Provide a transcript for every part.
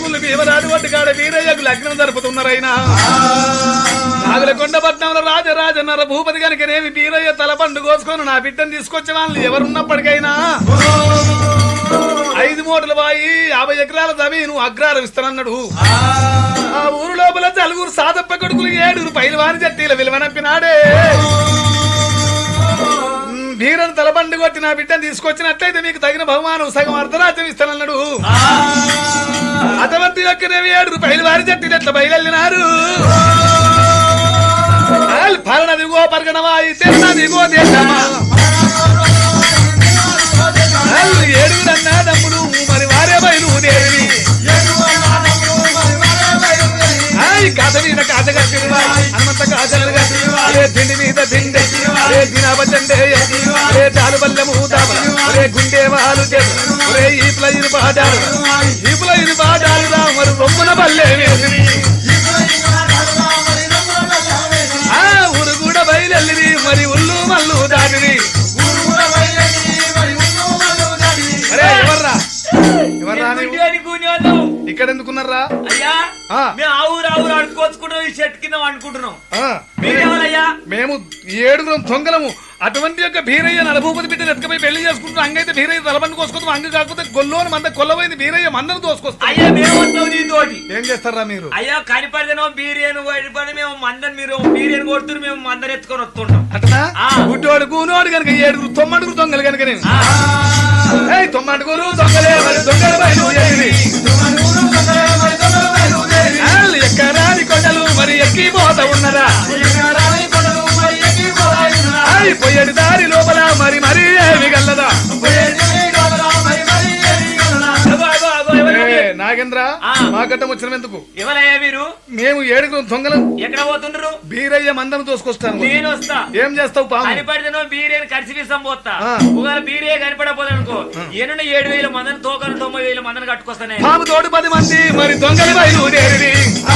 కొడుకులు భీమరాజు వడ్డు కాడ వీరయ్యకు లగ్నం జరుపుతున్నారైనా నాగులకొండ పట్నంలో రాజరాజన్నర భూపతి కనుకనేమి వీరయ్య తల పండు కోసుకొని నా బిడ్డను తీసుకొచ్చిన వాళ్ళు ఎవరున్నప్పటికైనా ఐదు మూటల బాయి యాభై ఎకరాల జమీను అగ్రాలు ఇస్తానన్నాడు ఆ ఊరు లోపల నలుగురు సాదప్ప కొడుకులు ఏడుగురు పైలవాని జట్టీల విలువనంపినాడే ఉమ్, వీరను తలబండి కొట్టి నా బిడ్డను తీసుకొచ్చినట్లయితే మీకు తగిన బహుమానం సగం అర్ధరాజ్యం ఇస్తానన్నాడు అతవంతి యొక్కనేవి ఏడుగురు పైలవాని జట్టీలు ఎట్లా బయలుదేరినారు పరనదిగో పరగనవా తెన్నదిగో దేశమా వాళ్ళు ఏడుగురన్నా దమ్ములు మరి వారే బయలుదేరి ఆయ్ కథ మీద కథ కట్టిరువా హనుమంత కాజలు కట్టిరువా రే తిండి మీద తిండి రే దినాబతండే రే చాలు బల్లెము రే గుండె వాళ్ళు రే ఈపుల ఇరు పాడాలు ఈపుల ఇరు పాడాలు రా మరి రొమ్మున బల్లె వేసిరి ఆ ఊరు కూడా బయలుదేరి మరి ఉల్లు మల్లు దాటిరి అరే ఎవర్రా ఎవర్రా నీవు? గుండెని కూనివాళ్ళం. ఇక్కడ ఎందుకున్నారా అయ్యా ఆ. మేము ఆ ఊరు ఆ ఊరు అనుకోచుకుంటున్నాం ఈ చెట్టు కింద అనుకుంటున్నాం ఆ, మీరేమయ్యా మేము ఏడుగురం దొంగలము అటువంటి యొక్క భీరయ్య నలభూపతి బిడ్డ ఎత్తుకపోయి పెళ్లి చేసుకుంటున్నాం అంగైతే భీరయ్య తలబండి కోసుకుంటాం అంగ కాకపోతే గొల్లోని మంద కొల్లబోయింది భీరయ్య మందను దోసుకొస్తాం అయ్యా మేము వస్తాం నీతోటి ఏం చేస్తారా మీరు అయ్యా కనిపడితేనో బీరియను పడి మేము మందని మీరు బీరియన్ కొడుతున్నారు మేము మందని ఎత్తుకొని వస్తుంటాం అట్లా ఆ. గుడ్డోడు గూనోడు కనుక ఏడుగురు తొమ్మండుగురు దొంగలు కనుక నేను ఆ, ఏయ్ తొమ్మండుగురు దొంగలే మరి దొంగలు బయలుదేరి ఆల్ ఎక్కరాని కొండలు మరి ఎక్కిపోత ఉన్నదా ఆయ్ పొయ్యడి దారి లోపల మరి మరి ఏమి గల్లదా అగో, అగో, అగో, ఎవరు? ఏ, నాగేంద్ర ఆ. మా గడ్డం వచ్చిన ఎందుకు ఎవరయ్యా మీరు మేము ఏడుగురు దొంగలం ఎక్కడ పోతుండ్రు బీరయ్య మందను తోసుకొస్తాను నేను వస్తా ఏం చేస్తావు పాము కనిపడితేనో బీరియని కరిసి విసం పోతా ఆ. ఒకవేళ బీరే కనిపడపోతే అనుకో ఎన్నున్న ఏడు వేల మందిని తోకను తొంభై వేల మందిని కట్టుకొస్తానే పాము తోడు పది మంది మరి దొంగలు బయలుదేరి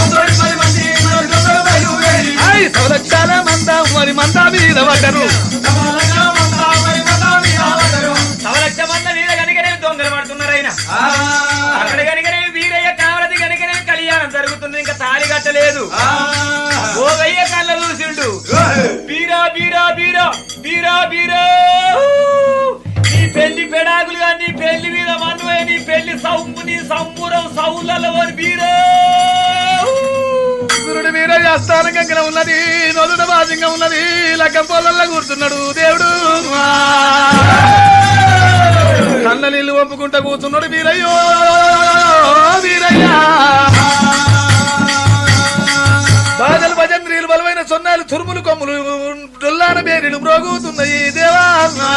ఆయ్ సవలక్షాల మంద మరి మంద మీద పడ్డరు సవలక్ష మంది వీర కనుకనే దొంగలు పడుతున్నారు ఆయన అక్కడ కనుకనే వీరయ్య కావలది కనుకనే కళ్యాణం జరుగుతుంది ఇంకా తాళి కట్టలేదు ఓగయ్య కళ్ళ చూసిండు బీరా బీరా బీరా బీరా బీరా నీ పెళ్లి పెడాకులు కానీ నీ పెళ్లి మీద మన్నువే నీ పెళ్లి సౌంపు నీ సంబురం సౌలలో బీరా గురుడు వీరయ్య స్థానం కంకణ ఉన్నది నొదుట బాజంగా ఉన్నది లగ్గం పొలంలో కూర్చున్నాడు దేవుడు కళ్ళ నీళ్లు వంపుకుంటా కూర్చున్నాడు వీరయ్యో వీరయ్య బాధలు భజంత్రీలు బలమైన సొన్నాలు తురుములు కొమ్ములు డొల్లాన బేరీలు మ్రోగుతున్నాయి దేవా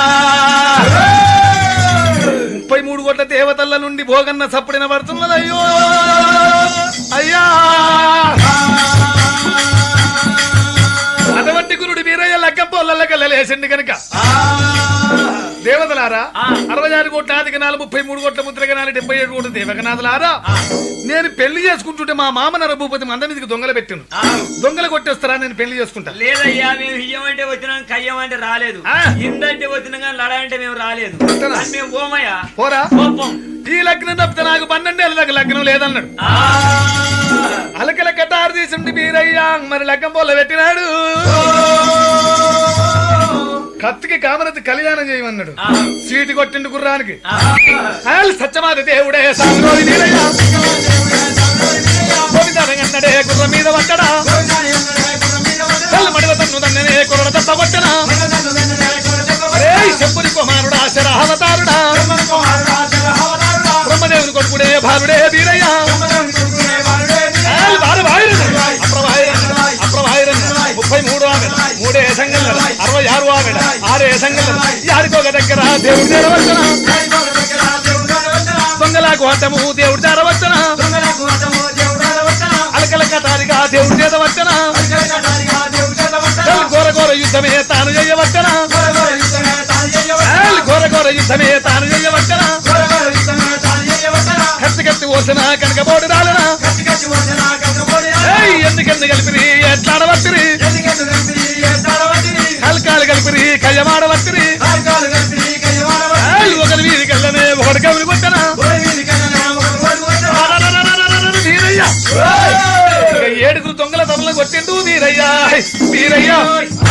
ముప్పై మూడు కోట్ల దేవతల నుండి భోగన్న చప్పుడిన పడుతున్నదయ్యో అయ్యా అటువంటి గురుడు వీరయ్య లగ్గం పొల్లకెళ్ళలేసింది కనుక దేవతలారా ఆ. అరవై ఆరు కోట్ల ఆదిగనాలు ముప్పై మూడు కోట్ల ముద్రగనాలు డెబ్బై ఏడు కోట్ల దేవగనాథులారా నేను పెళ్లి చేసుకుంటుంటే మా మామ నరభూపతి మంద మీదకి దొంగలు పెట్టాను దొంగలు కొట్టేస్తారా నేను పెళ్లి చేసుకుంటా లేదయ్యా మేము ఇయ్యమంటే వచ్చినాం కయ్యమంటే రాలేదు ఆ. ఇందంటే వచ్చినాం కానీ లడంటే మేము రాలేదు అంతేనా? కానీ మేము పోమయ్యా పోరా కోపం ఈ లగ్నం తప్పితే నాకు పన్నెండేళ్ళ దాకా లగ్నం లేదన్నాడు ఆ. అలకల కటారు తీసుండి మీరయ్యా మరి లగ్గం పోల పెట్టినాడు కత్తికి కామరతి కళ్యాణం చేయమన్నాడు ఆ. సీటు కొట్టిండు గుర్రానికి ఆ. ఆల్ సత్యమాత దేవుడే సాగులోని వీరయ్య గోవిందనగన్నడే గుర్ర మీద పట్టడా మడివ తన్ను తన్ననే కుర్ర తప్ప కొట్టనా రే చెప్పుని కుమారుడా శరావతారుడా బ్రహ్మదేవుని కొడుకుడే భారుడే వీరయ్య ఆల్ బారు వాయిరన్ అప్రవాయిరన్ అప్రవాయిరన్ ముప్పై మూడు ఆమెడ మూడే సంగల్ అరవై ఆరు ఆమెడ ఆరే సంగల్ యారికొక దగ్గర దేవుడు చేరవచ్చన దొంగలకు అడ్డము దేవుడు చేరవచ్చన అలకల కటారిగా దేవుడు చేరవచ్చన ఘోర ఘోర యుద్ధమే తాను చేయవచ్చన ఘోర ఘోర యుద్ధమే తాను చేయవచ్చన కత్తి కత్తి ఓసిన కనకబోడు రాలనా ఏయ్, ఎందుకెందు కలిపిరి ఎట్లాడవచ్చిరి కలకాలు కలిపిరి కయ్యమాడవచ్చిరి ఏయ్, ఒకరి వీధి కల్లనే ఒకటి కవిని కొట్టనా కొట్టిండు వీరయ్యా వీరయ్యా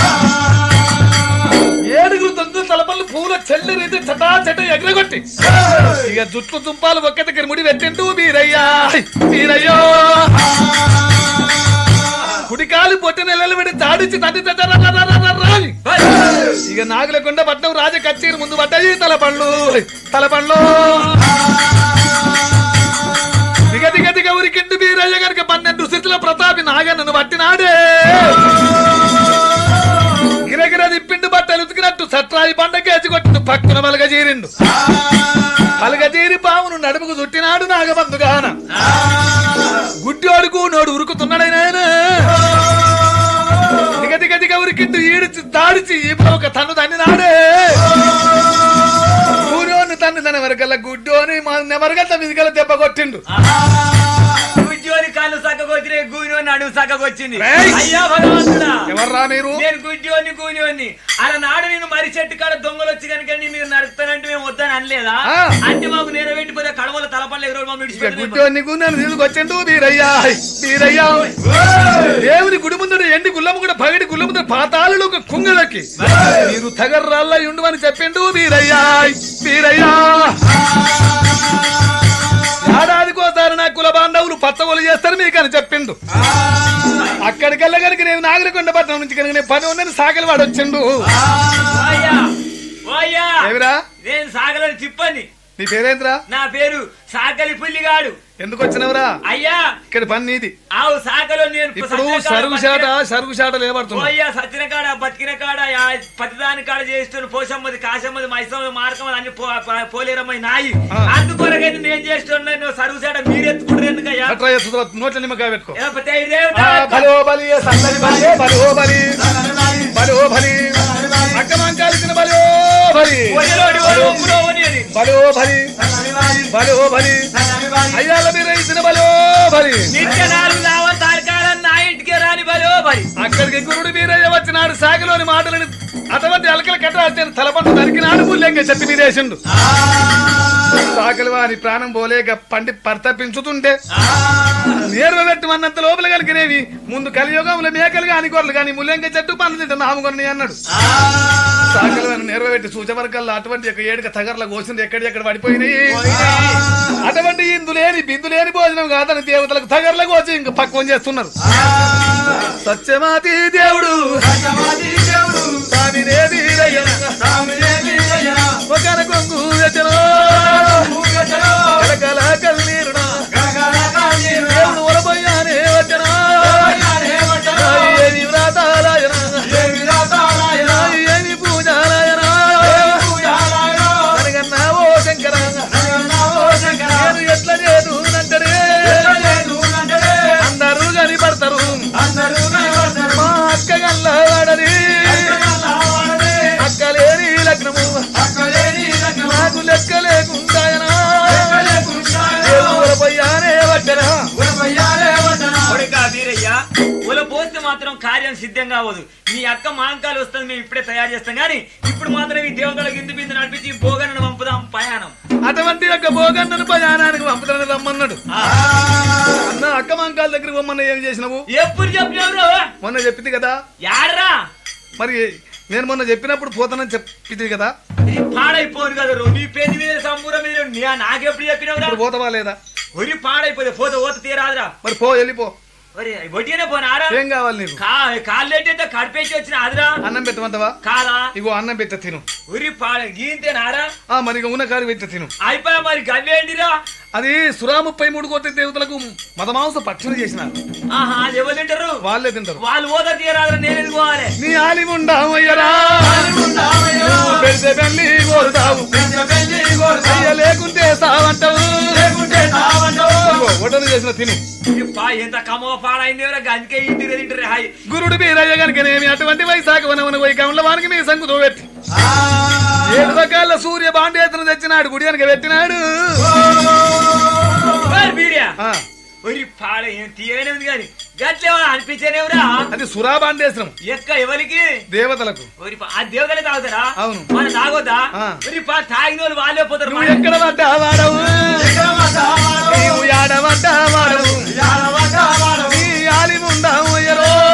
ఏడుగురు దొంగ తలపల్లి పూల చెల్లి రీతి చటా చట ఎగరగొట్టి ఇక జుట్లు తుంపాలు ఒక్క దగ్గర ముడి పెట్టిండు వీరయ్యా వీరయ్యో కుడికాలు పొట్టి నెలలు పెట్టి తాడిచి తండ్రి రాని ఇక నాగులకొండ పట్నం రాజ కచ్చేరి ముందు పడ్డాయి తలపండ్లు తలపండ్లు దిగ దిగ దిగ ఉరికిండు వీరయ్య గనుక పన్నెండు స్థితిలో ప్రతాపి నాగన్నను పట్టినాడే గిరగిర తిప్పిండు బట్టలు ఉతికినట్టు సట్రాయి పండకేసి కొట్టిండు పక్కన బలగజీరిండు బలగజీరి పావును నడుముకు చుట్టినాడు నాగబంధుగాన గుడ్డోడుకు నోడు ఉరుకుతున్నాడైన దిగ దిగ దిగ ఉరికిండు ఈడిచి దాడిచి ఈ ఒక తన్ను తన్నినాడే కూనోని తన్ను తన వరకల్లా గుడ్డోని మా నెమరగల్ల మీదికల్లా దెబ్బ కొట్టిండు గుజ్జోని కాళ్ళు సక్కకొచ్చినాయి గూనోని అడుగు సక్కకొచ్చింది రేయ్! అయ్యా భగవంతుడా ఎవర్రా మీరు నేను గుజ్జోని గూనోని అలా నాడు నేను మరి చెట్టు కాడ దొంగలు వచ్చి కనుక నేను నరుకుతానంటే మేము వద్దని అనలేదా ఆ. అంటే మాకు నెరవేటిపోతే కడవల తలపల్లి ఎగురు మమ్మీ ఇక విడిచిపెట్టి గుడ్డోని గుండెను తీసుకొచ్చిండు వీరయ్యా వీరయ్యా దేవుని గుడి ముందర ఎండి గుల్లము కూడా పగడి గుల్ల ముందర పాతాళులు ఒక కుంగలకి మీరు తగర్రాళ్ళ ఉండమని చెప్పిండు వీరయ్యా వీరయ్యా ఏడాదికోసారి నా కుల బాంధవులు పచ్చగోలు చేస్తారు మీకు అని చెప్పిండు అక్కడికెళ్ళ కనుక నేను నాగరికొండ పట్టణం నుంచి కనుక నేను పని ఉందని సాగలి వాడు వచ్చిండు ఓయ్యా ఓయ్యా ఏమిరా నేను సాగలని తిప్పని నీ పేరేంద్రా నా పేరు సాకలి పుల్లిగాడు ఎందుకు వచ్చినవరా అయ్యా ఇక్కడ పని నీది ఆవు సాకలో నేను ఇప్పుడు సత్యన కాడ సరుగు శాట బతికిన- సరుగు శాట లేబడుతున్నా ఓయ్యా సత్యన కాడ బతికిన కాడ ఆ పతిదాని కాడ చేస్తున్న పోషమ్మది కాశమ్మది మైసమ్మది మార్కమ్మది అన్ని పో- ప- పోలేరమ్మది నాయి ఆ. అందుకొరకైతే నేను చేస్తున్నా నువ్వు సరుగు చేట మీరు ఎత్తుకుంటారు ఎందుకయ్యా అట్లా చేస్తుందో నోట్ల నిమ్మకాయ పెట్టుకో ఏ పతే ఇదేమిటా? ఆ, బలో బలి సన్నది బలి బలో బలి బలో బలి అక్కమంకాలిసిన బలో బలి ఒడిలోడి ఓడి ఒప్పులో ఓడి అని. బలో బలి బలో బలి అయ్యాల మీరు ఇచ్చిన బలో బలి నిత్య నాలుగు దావా తారకాలని నా ఇంటికి రాని బలో బలి అక్కడికి గురుడు వీరయ్య వచ్చినాడు సాగలోని మాటలని అటువంటి అలకల కట్ట తలపంట నరికినాడు మూల్యంగా చెప్పి మీరేసిండు సాకలి వారి ప్రాణం పోలేక పండి పర్తపించుతుంటే నేర్వ పెట్టమన్నంత లోపల కలిగినవి ముందు కలియుగంలో మేకలు కాని గొర్రెలు కానీ ముల్యంగా చెట్టు పనులు తింటా నామకొని అన్నాడు సాకలి వారిని నేర్వ పెట్టి సూచవరకల్లా అటువంటి యొక్క ఏడుక తగర్ల కోసింది ఎక్కడి ఎక్కడ పడిపోయినాయి అటువంటి ఇందు లేని బిందు లేని భోజనం కాదని దేవతలకు తగర్ల కోసి ఇంకా పక్వం చేస్తున్నారు సత్యమాతి దేవుడు స్వామినే వీరయ్య ఒకన కొంగు వెచ్చను కలకల కన్నీరునా దేవుడు ఒలబోయానే వచ్చనా ఏమి వ్రాతారాయన ఏమి పూజారాయన అనగన్నా ఓ శంకర నేను ఎట్లా లేదు నంటనే అందరూ కనిపడతారు మా అక్క గల్ల వాడని అక్క లేని లగ్నము నాకు లెక్క లేకుండాయనా దేవుడు పోయానే వచ్చనా కొడుకా వీరయ్య ఉల పోస్తే మాత్రం కార్యం సిద్ధం కావదు మీ అక్క మాంకాలు వస్తుంది మేము ఇప్పుడే తయారు చేస్తాం కానీ ఇప్పుడు మాత్రం ఈ దేవతల గింది బిందు నడిపించి భోగనను పంపుదాం ప్రయాణం అటువంటి యొక్క భోగన్నను ప్రయాణానికి పంపుతానని రమ్మన్నాడు అన్న అక్క మంకాల దగ్గర పొమ్మన్న ఏం చేసినావు ఎప్పుడు చెప్పినవరు మొన్న చెప్పింది కదా యాడరా మరి నేను మొన్న చెప్పినప్పుడు పోతానని చెప్పింది కదా ఇది పాడైపోను కదా రో. నీ పెళ్లి మీద సంబూరం మీద నీ- నాకెప్పుడు చెప్పినవరా ఇప్పుడు పోతావా లేదా ఒరి పాడైపోతే పోతే ఓత తీరాదురా మరి పో వెళ్ళిపో ఒరి వడ్డీనే పోనారా ఏం కావాలి నీకు కా కాళ్ళు ఏంటంటే కడిపేసి వచ్చిన ఆదిరా అన్నం పెట్టమంటావా కాదా ఇగో అన్నం పెట్ట తిను ఉరి పాడ గీంతేనారా ఆ మరి ఇక ఉన్న కారు పెట్ట తిను అయిపోయా మరి గవ్వేండిరా అది సురా ముప్పై మూడు కోట్ల దేవతలకు మదమాంస పక్షులు చేసినారు ఆహా అది ఎవరు తింటారు వాళ్ళే తింటారు వాళ్ళు ఓద తీరాదురా నేను ఎదుకోవాలి నీ ఆలిముండామయ్యరా పెడితే పెళ్లి కోరుతావు అయ్య లేకుంటే సావంటావు ఇదిగో, వడ్డన చేసిన తిను పా ఎంత కమో పాడైంది ఎవరో గంజకే ఇంటికి తింటారు హాయ్ గురుడు వీరయ్య గనుకనేమి అటువంటి వైశాఖ వనమున వైకంలో వానికి మీ సంగు పెట్టి ఏడు రకాల సూర్య బాండేతను తెచ్చినాడు గుడి వెనక పెట్టినాడు మరి బీరియా ఆ, ఒరి పాడ ఏం తీయనే ఉంది కానీ గట్లే అనిపించేనేవరా అది సురా బాండేశ్వరం ఎక్క ఎవరికి దేవతలకు ఒరి పా- ఆ దేవతలే తాగుతారా అవును. మన తాగొద్దా ఆ. ఒరి పా తాగిన వాళ్ళు వాళ్ళే పోతారు నువ్వు ఎక్కడ పడ్డా వాడవు నీవు యాడ పడ్డా వాడవు నీ ఆలిముండావు ఎరో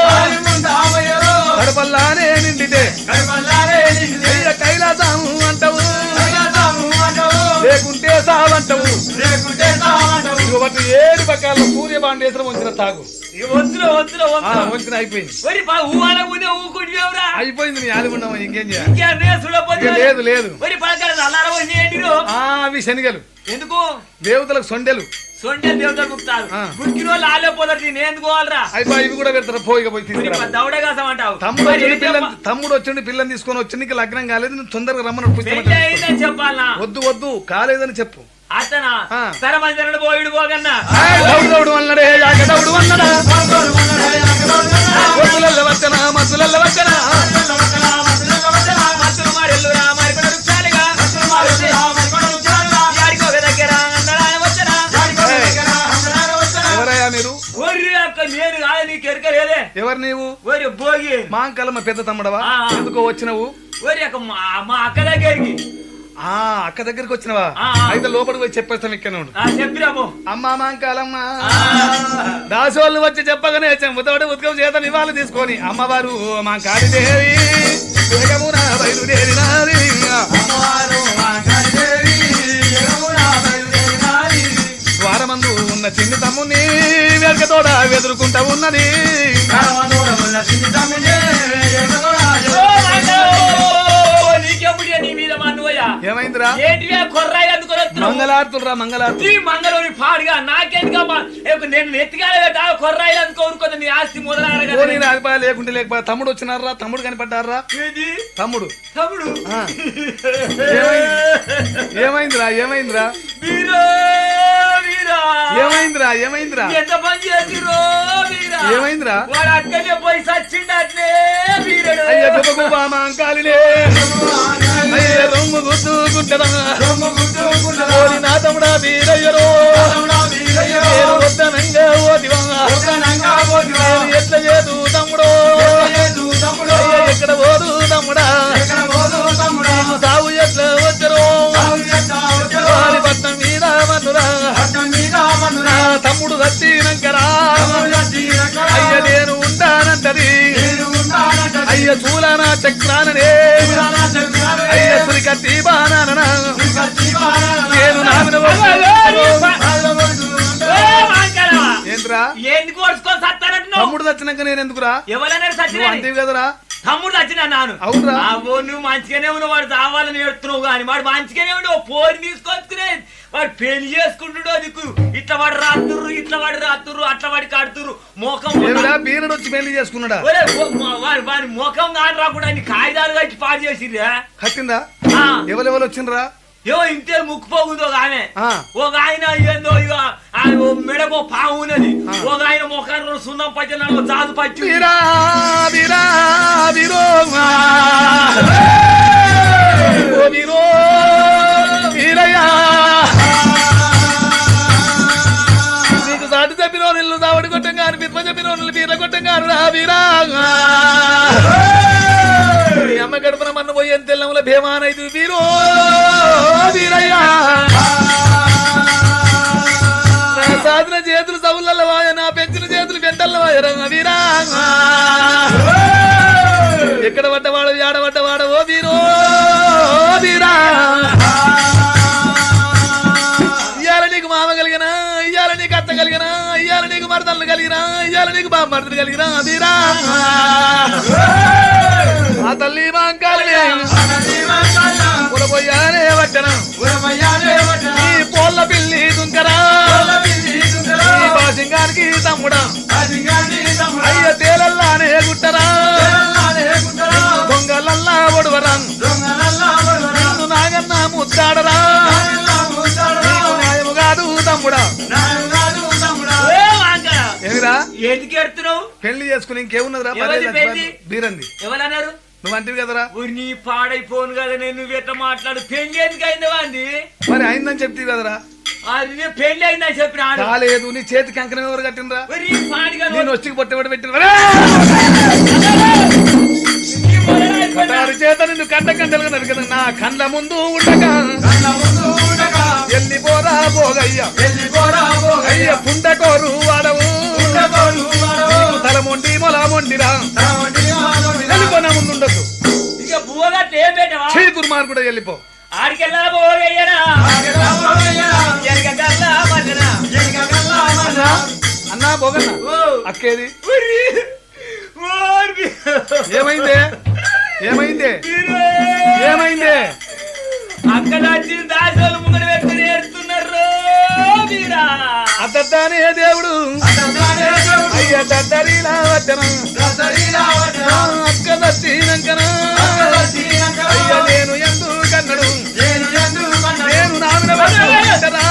ఇక వాటి ఏడు పక్కల సూర్య బాండేశ్వరం వంచిన తాగు ఇక వద్దులో వద్దులో ఆ, వద్దులో వంచిన అయిపోయింది మరి ఊవాల ఊదే ఊకుంటున్నావురా అయిపోయింది నీ ఆదిగుండం ఇంకేం చేయాలి ఇంకేం ఇక చూడపోతే లేదు లేదు మరి పలకాల అల్లార వచ్చి ఏంటిరో ఆ అవి శనిగలు ఎందుకు దేవతలకు సొండెలు సొంటే దేవతలు గుప్తారు ఆ. గుడికి వాళ్ళు ఆలే పోతారు నేను ఎందుకు పోవాలరా అయిపోయి ఇవి కూడా పెడతారు పోయిగా పోయి మరి తీసుకురా దౌడగాసం అంటావు తమ్ముడు మరి వచ్చిండు ఏం పిల్లని చెప్ప- తమ్ముడు వచ్చిండు పిల్లని తీసుకొని వచ్చి నీకు లగ్నం కాలేదు నువ్వు తొందరగా రమ్మని పెళ్ళి పుస్తకం అయిందని చెప్పాలనా వద్దు వద్దు కాలేదని చెప్పు అతనా ఆ. సరే మంచి పోయిడు పోగన్నా ఏయ్, దౌడు దౌడు అన్నడే యాక దౌడు అన్నడా వద్దులల్ల వచ్చనా మద్దులల్ల వచ్చనా మత్తులు మారెల్లురా మరికొన వృక్షాలుగా యాడికో ఒక దగ్గర అందరా వచ్చరా ఎవరయ్యా మీరు ఒర్రి అక్క నేను కాదు నీకు ఎరకలేదే ఎవరు నీవు ఒరి భోగి మా కలమ పెద్ద తమ్ముడవా ఆ. ఎందుకో వచ్చినవు ఒరి అక్క మా మా అక్క దగ్గరికి ఆ అక్క దగ్గరికి వచ్చినవా ఆ, ఆ. అయితే లోపలికి పోయి చెప్పేస్తాం ఇక్కడ ఆ చెప్పిరాము అమ్మా మాంకాలమ్మ దాసోళ్ళు వచ్చి చెప్పగానే చెంబుతోటి ఉత్కం చేత నివాళి తీసుకొని అమ్మవారు మా కాళీదేవి వేగమున బయలుదేరినాది ద్వారమందు ఉన్న చిన్ని తమ్ముని వెనకతోడ వెదురుకుంటా ఉన్నది ఓ మాతో! నీకెప్పుడు నీ మీద మా నువ్వయ్యా ఏమైందిరా ఏంటివే కొర్రాయి అందుకొని వస్తున్నావు? మంగళార్తులు రా మంగళార్తులు ఈ మంగళూరి పాడుగా నాకెందుకమ్మా ఏ, నేను నెత్తిగానే పెట్టా కొర్రాయి అందుకోరుకుంది నీ ఆస్తి పోనీ మొదలడగా రాలిపోయా లేకుంటే లేకపోయా తమ్ముడు వచ్చినారా తమ్ముడు కనిపడ్డారా ఏది తమ్ముడు తమ్ముడు ఆ. ఏమైందిరా ఏమైందిరా వీరో వీరా ఏమైందిరా ఏమైందిరా ఎంత పని చేసిరో వీరా ఏమైందిరా వాడు అక్కడే పోయి సచ్చిండట్లే వీరడు అయ్య గుబగుబా మాంకాలినే అయ్య రొమ్ము గుద్దుకుంటదా ఓరి నా తమ్ముడా వీరయ్యరో నేను వద్దనంగా ఓదివా నేను ఎట్ల చేదు తమ్ముడో అయ్య ఎక్కడ పోదు తమ్ముడా నీకు సాగు ఎట్లా వచ్చరో వారి పట్నం మీద మన్నురా నా తమ్ముడు సచ్చినంకరా అయ్య నేను ఉంటానంటది అయ్య చూలనా చక్రాననే అయ్య సురికత్తి బాణాననా నేను నామిన ఏంద్రా ఎందుకు ఓడుచుకొని సత్తానట్టు నువ్వు? తమ్ముడు చచ్చినాక నేను ఎందుకురా ఎవరైనా నువ్వు సచ్చినా అంతేవి కదరా తమ్ముడు వచ్చినా నాను అవునురా. అవో నువ్వు మంచిగానే ఉన్నావు వాడు చావాలని ఏడుతున్నావు కానీ వాడు మంచిగానే ఉండవు పోరి తీసుకొచ్చుకునే వాడు పెళ్లి చేసుకుంటుడో దిక్కు ఇట్లా వాడు రాత్తుర్రు ఇట్లా వాడు రాత్తుర్రు అట్లా వాడి కడుతుర్రు మోకం ఏమిరా బీరడు వచ్చి పెళ్లి చేసుకున్నాడా ఒరే, ఓ, మా- వాడి వాడి ముఖం కాని రాకుండా అన్ని కాగితాలు కట్టి పాడు చేసిర్రా కట్టిందా ఆ, ఎవరెవరు వచ్చిండ్రా ఏవో ఇంతే ముక్కుపోకుందో ఒక ఆమె ఆ. ఒక ఆయన ఏందో ఇక ఆ ఓ మెడకో పాము ఉన్నది ఒక ఆయన ముఖాన్ని సున్నం పట్టిన జాదు పట్టి వీరా వీరా వీరో ఓ వీరో వీరయ్యా నీకు సాటి చెప్పిన నిల్లు దావడి కొట్టం గాని పిత్మ చెప్పిన నిల్లు బీర కొట్టం గాని రా వీరా నీ అమ్మ గడపన మన్న పోయి తెల్లముల భీమానైదు వీరో వీరయ్యా నా సాధన చేతులు సవుల వాయ నా పెంచిన చేతులు వెంటల్ల వాయ రంగ వీరా ఎక్కడ పడ్డవాడు ఆడబడ్డవాడ ఓ వీరో వీరా ఇయ్యాల నీకు మామ కలిగినా ఇయ్యాల నీకు అత్త కలిగినా ఇయ్యాల నీకు మరదలు కలిగినా ఇయ్యాల నీకు బామ్మర్దలు కలిగినా వీరా ఆ తల్లి మాంకాలనే పొలపోయానే వట్టన ఈ పోల్ల పిల్లి దుంకరా ఈ బాసింగానికి తమ్ముడా అయ్య తేలల్లానే గుట్టరా దొంగలల్లా ఒడవరా నిన్ను నాగన్న ముద్దాడరా నీకు న్యాయము కాదు తమ్ముడా ఏ వాంకర, ఏమిరా ఎందుకు ఎడుతున్నావు పెళ్లి చేసుకుని ఇంకేమున్నదిరా ఎవరిది పెళ్లి? బీరంది ఎవరన్నారు నువ్వు అంటివి కదరా ఊరి నీ పాడైపోను కదా నేను నువ్వు ఎట్లా మాట్లాడు పెళ్లి ఎందుకు అయిందా అంది మరి అయిందని చెప్తీవి కదరా అది నేను పెళ్లి అయిందని చెప్పిన ఆడు. కాలేదు నీ చేతికి అంకణం ఎవరు కట్టినరా ఊరి నీ పాడిగా నేను నువ్వు- వచ్చి పొట్టబడి పెట్టిన నీ మొదలైపోయినా. వారి చేత నిన్ను కంట కంటలుగా నరికదు నా కండ్ల ముందు ఉండగా ఎల్లిపోరా పోగయ్య అయ్య పుండకోరు వాడవు నీకు తల మొండి మొల మొండిరా వెళ్ళిపో నా ముందు ఉండొద్దు ఇక బువ్వగట్ల ఏం పెట్టవా చీ దుర్మార్గుడు వెళ్ళిపో ఆడికెళ్ళా పోగయ్యనా ఎనక కల్లా మల్లనా అక్కేది ఉరి. ఓరి. ఏమైందే ఏమైందే ఏమైందే అక్కడ వచ్చి దాసోలు ముంగడు పెట్టుకుని ఏడుతున్నారు వీరా అద్దనే దేవుడు అయ్య దద్దరిలా వద్దన అక్క దచ్చినంకన అయ్య నేను ఎందుకన్నడు నేను నామిన పట్టుకుంటరా.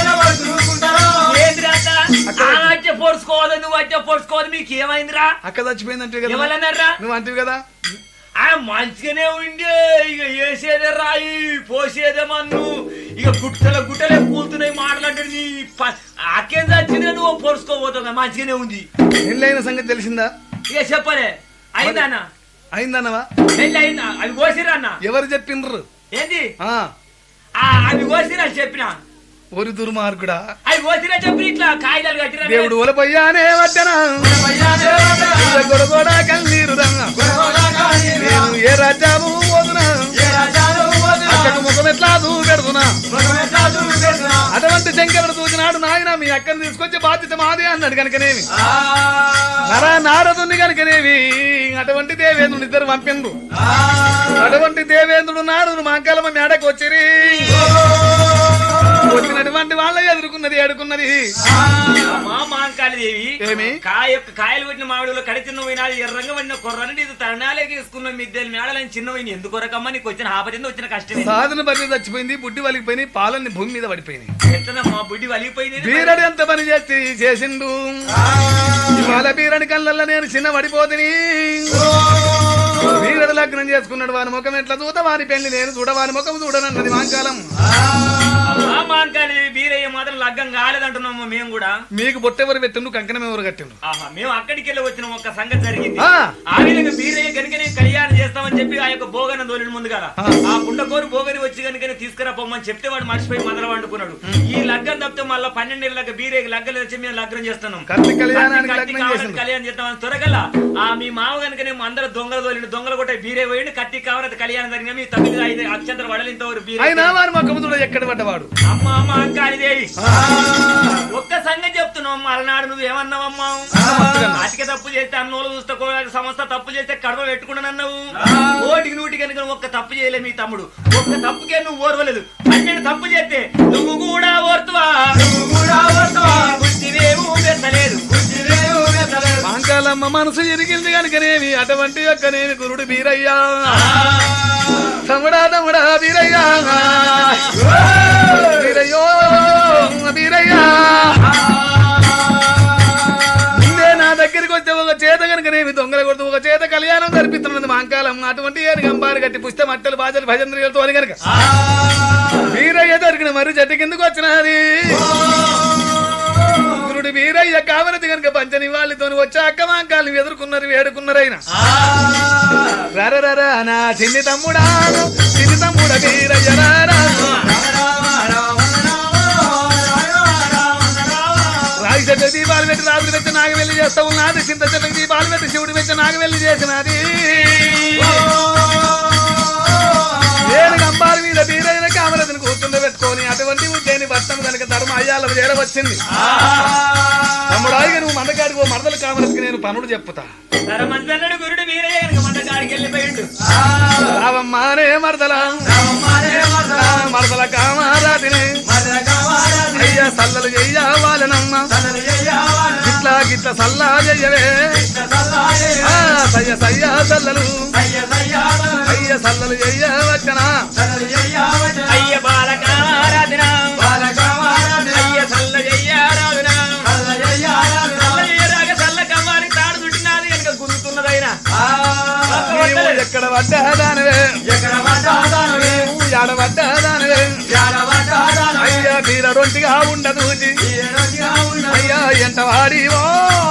ఏందిరా అక్క? ఆ వచ్చే పొడుచుకోవాలి నువ్వు వచ్చే పొడుచుకోవాలి మీకు ఏమైందిరా అక్క చచ్చిపోయిందంటే కదా ఏమన్నారా నువ్వు అంటివి కదా ఆ మంచిగానే ఉండే ఇక వేసేదే రాయి పోసేదే మన్ను ఇక గుట్టల గుట్టలే కూలుతున్నాయి మాటలంటే నీ ప- అక్కేం చచ్చిందే నువ్వు పొడుచుకోబోతావు కదా, మంచిగానే ఉంది పెళ్ళైన సంగతి తెలిసిందా ఇక చెప్పలే అయిందన్న అయిందన్నవా పెళ్ళి అయిందా అవి కోసిరా అన్న ఎవరు చెప్పిండ్రు ఏంది ఆ ఆ, అవి కోసిరా చెప్పిన ఒరి దుర్మార్గుడా అవి కోసిరా చెప్పిన ఇట్లా కాగితాలు కట్టిరా దేవుడు ఒలపయ్యానే వద్దన గొడగొడ కన్నీరు నేను ఏ రాజ్యాము పోదునా అక్కకు ముఖం ఎట్లా పెడుతున్నా అటువంటి శంకరుడు చూసినాడు నాయన మీ అక్కని తీసుకొచ్చే బాధ్యత మాదే అన్నాడు కనుకనేమి నర నారదుని కనుకనేమి అటువంటి దేవేంద్రుని ఇద్దరు పంపిండు అటువంటి దేవేంద్రుడు నారదుడు మాంకాలమ్మ మేడకు వచ్చిరి వచ్చినటువంటి వాళ్ళ ఎదుర్కొన్నది ఎడుకున్నది మా మాంకాళి దేవి ఏమి కాయ యొక్క కాయలు కొట్టిన మామిడిలో కడి చిన్న పోయినాది ఎర్రంగా పడిన కొర్రని ఇది తరణాలే తీసుకున్న మిద్దెలు మేడలని చిన్న పోయిన ఎందుకు కొరకమ్మా నీకు వచ్చిన ఆపతింద వచ్చిన కష్టమే సాధన పని చచ్చిపోయింది బుడ్డి వలిగిపోయినాయి పాలన్నీ భూమి మీద పడిపోయినాయి ఎట్లా మా బుడ్డి వలిగిపోయింది బీరడు ఎంత పని చేసి చేసిండు ఇవాళ బీరడి కళ్ళల్లో నేను చిన్న పడిపోతుని బీరడు లగ్నం చేసుకున్నాడు వాని ముఖం ఎట్లా చూత వాని పెళ్లి నేను చూడ వాని ముఖం చూడనన్నది మాంకాలం మా మాంకాళి దేవి బీరయ్య మాత్రం లగ్గం కాలేదంటున్నాము మేము కూడా మీకు బొట్టెవరు పెట్టిండు కంకణం ఎవరు కట్టిండు ఆహా మేము అక్కడికి వెళ్ళి వచ్చిన ఒక సంగతి జరిగింది ఆ. ఆ విధంగా బీరయ్య కనుకనే కళ్యాణం చేస్తామని చెప్పి ఆ యొక్క భోగన దోలిన ముందు కదా ఆ. ఆ పుండకోరు భోగని వచ్చి కనుకనే తీసుకురా పొమ్మని చెప్తే వాడు మర్చిపోయి మొదల వండుకున్నాడు ఈ లగ్గం తప్పితే మళ్ళీ పన్నెండేళ్ళకి బీరయ్యకి లగ్గం వచ్చి మేము లగ్నం చేస్తున్నాం కత్తి కళ్యాణానికి కత్తి లగ్నం కావాలని చేసిండు కళ్యాణం చేస్తామని త్వరగల ఆ మీ మామ కనుకనేమో అందరూ దొంగలు తోలిండు దొంగలు కొట్టే బీరే పోయిండు కత్తి కావాలని కళ్యాణం జరిగిన మీ తొమ్మిది ఐదు అక్షంతరం వడలింతవరకు బీరే అయినా వాని ముఖం చూడ ఎక్కడ పడ్డవాడు అమ్మ అమ్మ అంకాళిదేవి ఒక్క సంగతి చెప్తున్నావు మరనాడు నువ్వు ఏమన్నావమ్మా అతిక తప్పు చేస్తే అన్నోళ్ళు చూస్తే కూడా సంస్థ తప్పు చేస్తే కడవ పెట్టుకున్నానన్నావు ఓటికి నూటి కనుక ఒక్క తప్పు చేయలే మీ తమ్ముడు ఒక్క తప్పుకే నువ్వు ఓర్వలేదు పన్నెండు తప్పు చేస్తే నువ్వు కూడా ఓర్తువా బుద్ధివేమూ పెట్టలేదు మాంకాలమ్మ మనసు ఎరిగింది కనుకనేమి అటువంటి యొక్కనేమి గురుడు బీరయ్యా తమ్ముడా తమ్ముడా బీరయ్యా బీరయ్యో బీరయ్యా ముందే నా దగ్గరికి వచ్చే ఒక చేత కనుకనేమి దొంగల కొడుతూ ఒక చేత కళ్యాణం జరిపిస్తున్నది మాంకాలం అటువంటి ఏను గంబారు కట్టి పుష్ట మట్టలు బాజలు భజంద్రియులతో అని కనుక వీరయ్య దొరికిన మరి చెట్టు కిందకు వచ్చినది గురుడు వీరయ్య కావలది కనుక పంచని వాళ్ళతో వచ్చి అక్క మాంకాలు ఎదుర్కొన్నారు వేడుకున్నారైన రరరర నా చిన్ని తమ్ముడా చిన్ని తమ్ముడ వీరయ్య రారా రాగి చెట్టు దీపాలు పెట్టి రాత్రి పెట్టి నాగవెల్లి చేస్తా ఉన్నది చింత చెట్టుకి దీపాలు పెట్టి శివుడు పెట్టి నాగవెల్లి చేసినది నేను గంబాల మీద బీరైన కామరతిని కూర్చుండ పెట్టుకొని అటువంటి ఉద్యని భర్తం కనుక ధర్మ అయ్యాల చేరవచ్చింది తమ్ముడాయిగా నువ్వు మందకాడికి ఓ మరదలు కామరతికి నేను పనుడు చెప్పుతా సరే మంచి అన్నాడు గురుడు వీరయ్య కనుక మన కాడికి వెళ్ళిపోయిండు రావమ్మానే మరదల మరదల కామారాతిని అయ్యా సల్లలు చెయ్యావాలనమ్మ గిట్లా గిట్ల సల్లా చెయ్యవే ఆ, సయ్య సయ్య సల్లలు అయ్య సల్లలు చెయ్యవచ్చనా అయ్య బాలకారాధన అయ్య సల్ల జయ్యారాధన సల్ల జయ్యరాగ సల్ల కమ్మాని తాడు చుట్టినాది కనుక గుంతున్నదైనా నీవు ఎక్కడ పడ్డాదానవే నువ్వు ఎడ పడ్డాదానవే అయ్యా తీర రొంటిగా ఉండదు అయ్యా ఎంత వాడివో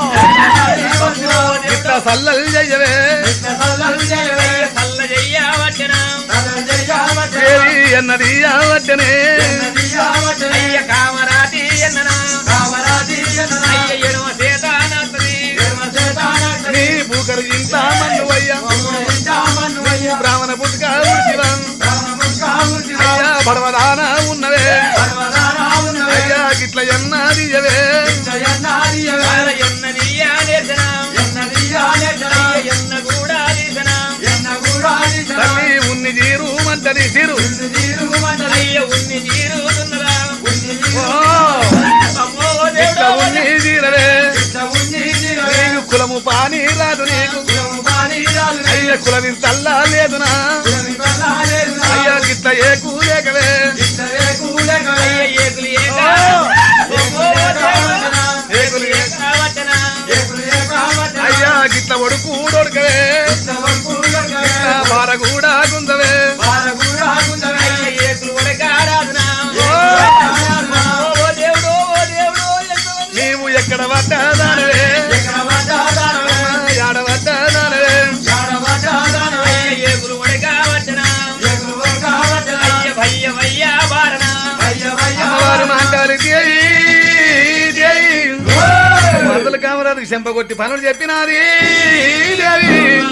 ఇట్లా సల్లలు చెయ్యవే అయ్య సల్ల జయ్యావచన ఏది ఎన్నది అవచ్చనే అయ్య కామరాతి ఎన్ననా అయ్య ఎడమ సేతానత్తది నీ బూకరు ఇంత మన్ను అయ్యా బ్రాహ్మణ పుట్టుక ఉడిచివం అయ్యా బడవదాన ఉన్నవే అయ్యా గిట్ల ఎన్నది అవే ఎన్నదియానే తీరుమంటది తీరు అయ్య ఉన్ని తీరుతున్నదా ఓ, అమ్మో ఇట్లా దేవుడా ఉన్ని తీరవే నీకు కులము పాని రాదు నీకు అయ్య కులమి తల్లా లేదునా అయ్యా గిట్ల ఏ కూలేకవే అయ్య ఏకులు ఏక అమ్మో దేవుడా ఏకులు ఏ- కావచ్చనా అయ్యా గిట్ల ఒడుకు ఒడకవే బార కూడా గుందవే అయ్య ఏకులు ఉడకారాదునా ఓ, ఓ దేవుడు ఓ దేవుడు ఎంతమంది నీవు ఎక్కడ పడ్డాదానవే యాడ పడ్డాదానవే అయ్య ఏకులు ఉడకావచ్చనా అయ్య భయ్య భయ్య బారనా అమ్మవారు మాంకాలి మందుల కామరాజుకి చెంపగొట్టి పనులు చెప్పినాది దేవి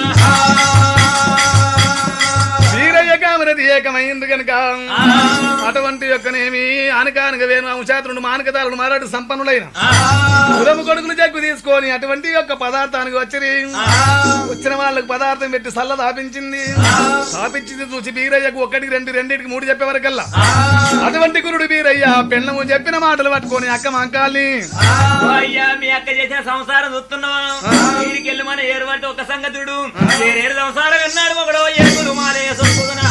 వీరయ్య కామరది ఏకమైంది కనుక అటువంటి యొక్కనేమి ఆనకానక వేణు అంశాత్రుడు మానకదారుడు మారాడు సంపన్నులైన కులము కొడుకులు జగ్గు తీసుకొని అటువంటి యొక్క పదార్థానికి వచ్చి వచ్చిన వాళ్ళకి పదార్థం పెట్టి సల్ల దాపించింది దాపించింది చూసి బీరయ్యకు ఒకటికి రెండు రెండింటికి మూడు చెప్పే వరకల్లా అటువంటి గురుడు బీరయ్య పెళ్ళము చెప్పిన మాటలు పట్టుకొని అక్క మంకాల్ని ఓ అయ్యా మీ అక్క చేసిన సంసారం చూస్తున్నావా వీడికి వెళ్ళి మన ఏరువంటే ఒక సంగతుడు ఏరేరు సంసారం విన్నాడు ఒకడో ఏకులు మారే సొప్పుదునా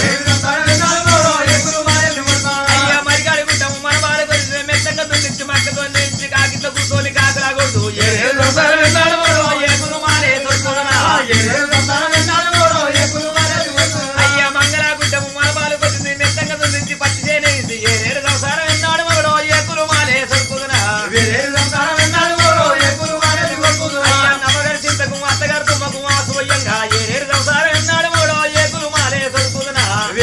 అయ్యా మరి కడుగుంటాము మన బాల గురించి మెత్తగా దున్నించి మక్కతో నుంచి కాకితో కూర్చొని కాకలాగొద్దు ఏరేరు సంసారం విన్నాడు ఒకడో ఏకులు మారే సొప్పుదునా అయ్యా మంగళాగుంటము మన బాల గురించి మెత్తగా దున్నించి పచ్చి చేయనేసి ఏరేరు సంసారం విన్నాడు ఒకడో ఏకులు మారే సొప్పుదునా అయ్యా నమ్మగారి చింతకు అత్తగారు తుమ్మకు ఆసువయ్యంగా ఏరేరు సంసారం విన్నాడు ఒకడో ఏకులు మారే సొప్పుదునా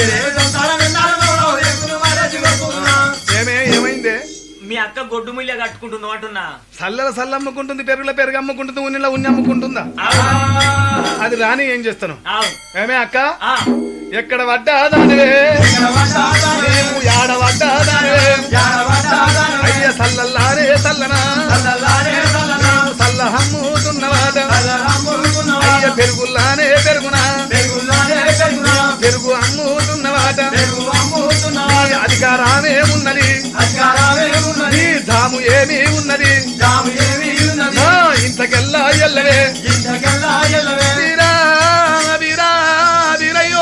ఏమే ఏమైందే మీ అక్క గొడ్డు ముళ్ళ కట్టుకుంటుందో అంటున్నా సల్లల సల్ల అమ్ముకుంటుంది పెరుగుల పెరుగు అమ్ముకుంటుంది ఉన్నిలా ఉన్ని అమ్ముకుంటుందా అది రాని ఏం చేస్తాను ఆవు. ఏమే అక్క ఆ. ఎక్కడ పడ్డా దానివే నీవు యాడ పడ్డా దానివే అయ్య సల్లల్లారే సల్లనా నీవు సల్ల హమ్ముతున్నవాట అయ్య పెరుగుల్లానే పెరుగునా పెరుగు అమ్ముతున్నవాట నీ అధికారమే ఉన్నది నీ ధాము ఏమీ ఉన్నది నా ఇంతకెల్లా ఎల్లవే వీరా వీరా వీరయ్యో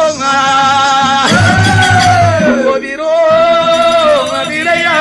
ఓ వీరో వీరయ్యా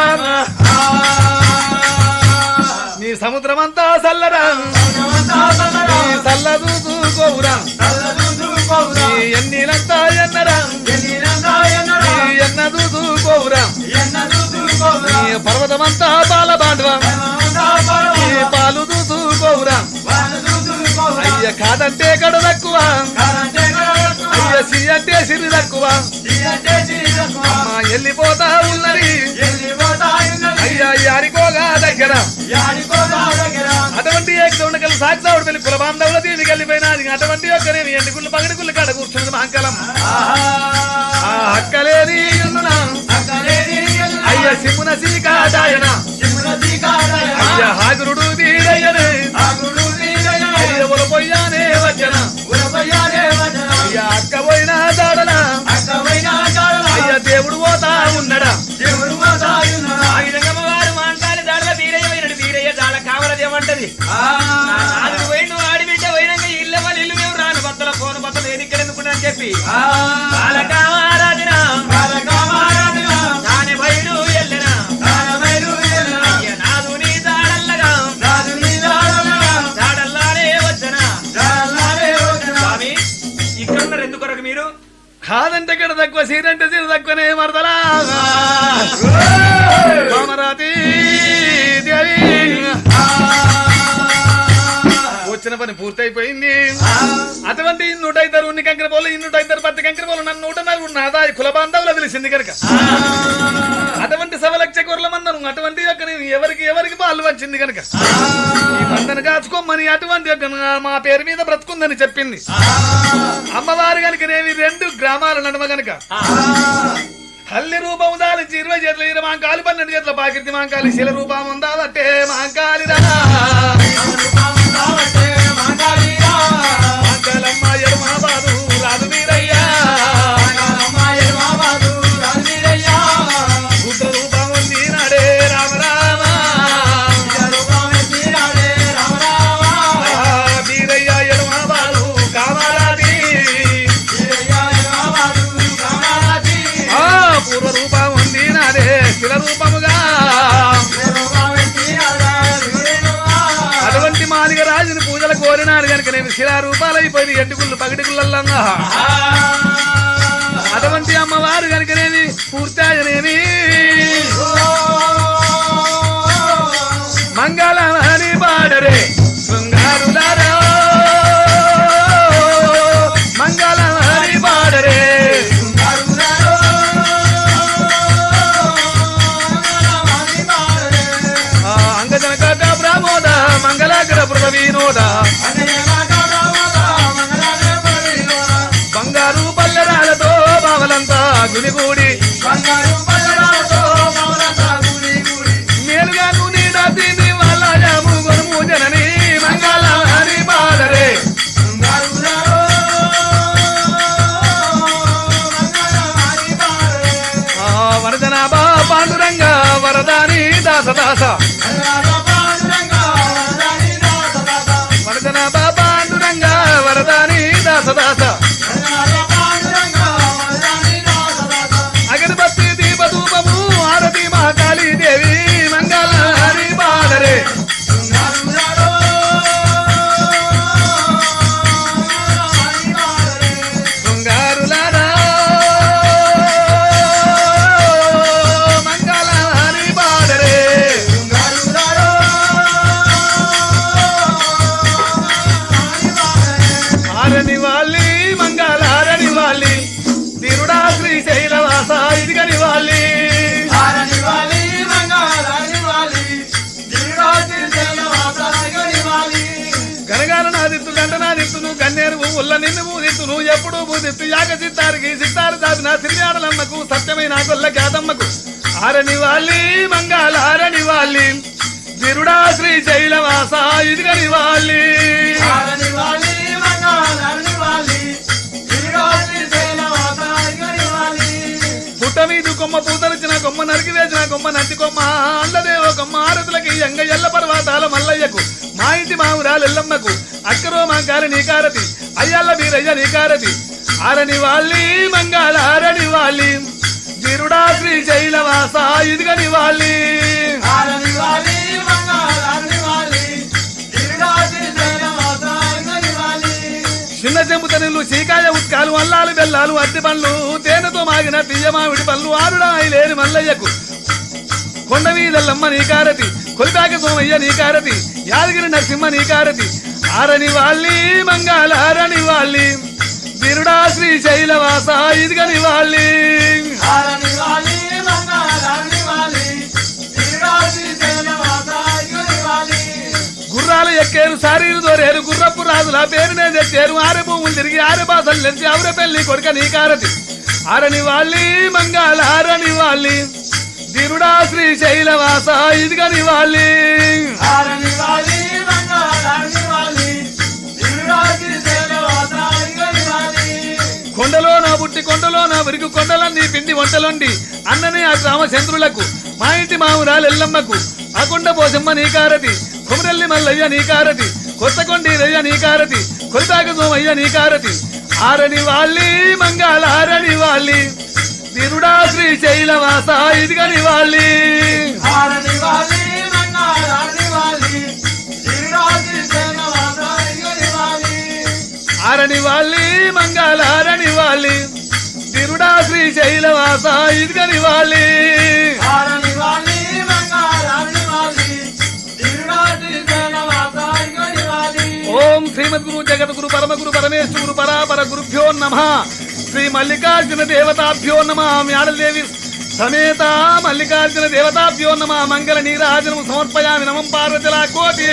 నీ సముద్రమంతా సల్లరా నీ సల్ల చూసుకోవురా నీ ఎన్నీలంతా ఎన్నరా నీ ఎన్న చూసుకోవురా నీ పర్వతమంతా బాల బాండవా నీ పాలు చూసుకోవురా అయ్య కాదంటే కడు తక్కువ అయ్య సి అంటే సిరి తక్కువ అమ్మా వెళ్ళిపోతా ఉన్నది అయ్యా యారికోగా దగ్గర అటువంటి ఉండకలు సాక్షావుడు పెళ్లి కుల బాంధవుల దీనికి వెళ్ళిపోయినది అటువంటి యొక్క నేను ఎండుకుళ్ళు పగడికుళ్ళు కాడ కూర్చున్నది మహంకాలం ఆ అక్కలేని ఉండునా అయ్య సిమ్మున సీకాదాయన అయ్య హాజరుడు వీరయ్యనే అయ్య ఉలపోయ్యానే వచ్చన అయ్య అక్క పోయినా దాడనా అయ్య దేవుడు పోతా ఉన్నడా ఆ విధంగా వారు మాంటాలి దాడల వీరయ్య పోయినడు వీరయ్య దాడ కావలదేమంటది నాలుగు పోయిండు ఆడి బిడ్డ పోయినాక ఇల్లు మన ఇల్లు మేము రాను బత్తల ఫోన్ బత్తలు నేను ఇక్కడ ఎందుకున్నా అని చెప్పి బాలకామారాధన దాని బయలు ఎల్లెనా అయ్య నాదు నీ దాడల్లగా దాడల్లానే వచ్చనా స్వామి ఇక్కడ ఉన్నారు ఎందుకొరకు మీరు కాదంటే ఇక్కడ తక్కువ సీరంటే సీర తక్కువనే మరదలా కామరాతి దేవి వచ్చిన పని పూర్తయిపోయింది అటువంటి నూట ఇద్దరు ఉన్ని కంకర పోలు ఈ నూట ఇద్దరు పత్తి కంకర పోలు నన్ను నూట నలుగురు నాదా కుల బాంధవులు తెలిసింది కనుక అటువంటి సవలక్ష కూరల మందను అటువంటి యొక్క నేను ఎవరికి ఎవరికి పాలు వచ్చింది కనుక ఈ మందను కాచుకోమని అటువంటి యొక్క నా- మా పేరు మీద బ్రతుకుందని చెప్పింది అమ్మవారు కనుకనేవి రెండు గ్రామాల నడుమ గనుక తల్లి రూపం దాలించి ఇరవై చేతుల ఇరవై మాంకాలి పన్నెండు చేతుల పాకిర్తి మాంకాలి శిల రూపం ఉందాలంటే మాంకాలి రా మాంకాలమ్మ ఎడమ బాదు రాదు వీరయ్యా కోరికల కోరినారు కనుక నేను శిలా రూపాలైపోయింది ఎంటుకుళ్ళు పగటికుళ్ళల్లంగా అటువంటి అమ్మవారు కనుకనేమి పూర్తాయనేమి మంగళమని పాడరే శృంగారులారా మంగళమని పాడరే ఆ అంగజనకాట ప్రమోద మంగళాకర పృథ వినోద బంగారు పల్లెరాలతో బావలంతా గునిగూడి మేలుగా నూనె దాతిని వాళ్ళ జాము గొనుము జనని మంగళమని పాడరే ఆ వరదనాభా పాండురంగ వరదాని దాస దాస వరదనాభా పాండురంగ వరదాని దాస దాస అగరబత్తి దీప ధూపము ఆరతి మహాకాళీ దేవి మంగళ హరి పాడరే శృంగారులారా మంగళ హరి పాడరే ఆరని వాళ్ళి మంగళ హరని వాళ్ళి తిరుడా శ్రీశైలవాస ఇదిగని వాళ్ళి గనగాన నాదిత్తు గంట నాదిత్తును గన్నేరు పువ్వుల్ల నిన్ను పూదిత్తును ఎప్పుడు పూదిత్తు యాగ సిత్తారికి సిత్తారు దాపిన సిరియాడలమ్మకు సత్యమైన గొల్ల ఖ్యాతమ్మకు ఆరని వాళ్ళి మంగళ ఆరని వాళ్ళి తిరుడా శ్రీశైలవాస ఇదిగని వాళ్ళి పుట్ట మీద కొమ్మ పూతరిచిన కొమ్మ నరికి వేసిన కొమ్మ నంది కొమ్మ అల్లదేవో కొమ్మ ఆరతులకి ఎంగ ఎల్ల పర్వతాల మల్లయ్యకు మా ఇంటి మావురాలు ఎల్లమ్మకు అక్కరో మాంకార నీకారతి అయ్యల్ల వీరయ్య నీకారతి ఆరని వాళ్ళి మంగాళ ఆరని వాళ్ళి గిరుడా శ్రీశైలవాస ఇదిగని వాళ్ళి చిన్న చెంపు తనులు చీకాయ ఉత్కాలు అల్లాలు బెల్లాలు అద్దె పండ్లు తేనెతో మాగిన తీయ మామిడి పళ్ళు ఆరుడా లేని మల్లయ్యకు కొండ మీదల్లమ్మ నీకారతి కొలిపాక సోమయ్య నీకారతి యాదగిరి నరసింహ నీకారతి ఆరని వాళ్ళి మంగాళ ఆరని వాళ్ళి వీరుడా శ్రీశైలవాస ఇదిగని వాళ్ళి గుర్రాలు ఎక్కేరు సారీలు దోరేరు గుర్రపు రాజుల పేరునే తెచ్చారు ఆరె భూములు తిరిగి ఆరె బాసలు నెచ్చి ఆవిడ పెళ్లి కొడుక నీకారతి ఆరని వాళ్ళి మంగాళ ఆరని వాళ్ళి దిరుడా శ్రీశైలవాస ఇదిగని వాళ్ళి కొండలో నా బుట్టి కొండలో నా విరుగు కొండలన్నీ పిండి వంటలుండి అన్నని ఆ రామచంద్రులకు మా ఇంటి మావురాలు ఎల్లమ్మకు ఆ కొండ పోసమ్మ నీకారతి కుమరల్లి మల్లయ్య నీకారతి కొత్త కొండీరయ్య నీకారతి కొలిపాక సోమయ్య నీకారతి ఆరని వాళ్ళి మంగాళ ఆరని వాళ్ళి తిరుడా శ్రీశైలవాస ఇదిగని వాళ్ళి ఆరని వాళ్ళి మంగాళ ఆరని వాళ్ళి తిరుడా శ్రీశైలవాస ఇదిగని వాళ్ళి ఓం శ్రీమద్గురు జగద్గురు పరమగురు పరమేశ్వరు పరాపర గురుభ్యో నమ శ్రీ మల్లికార్జున దేవతాభ్యో నమ మ్యాడదేవి సమేత మల్లికార్జున దేవతాభ్యో నమ మంగళ నీరాజనం సమర్పయామి నమం పార్వతిలా కోటి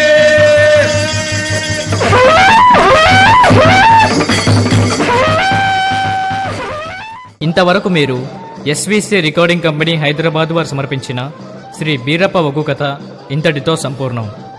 ఇంతవరకు మీరు ఎస్విసి రికార్డింగ్ కంపెనీ హైదరాబాద్ వారు సమర్పించిన శ్రీ బీరప్ప ఒగ్గు కథ ఇంతటితో సంపూర్ణం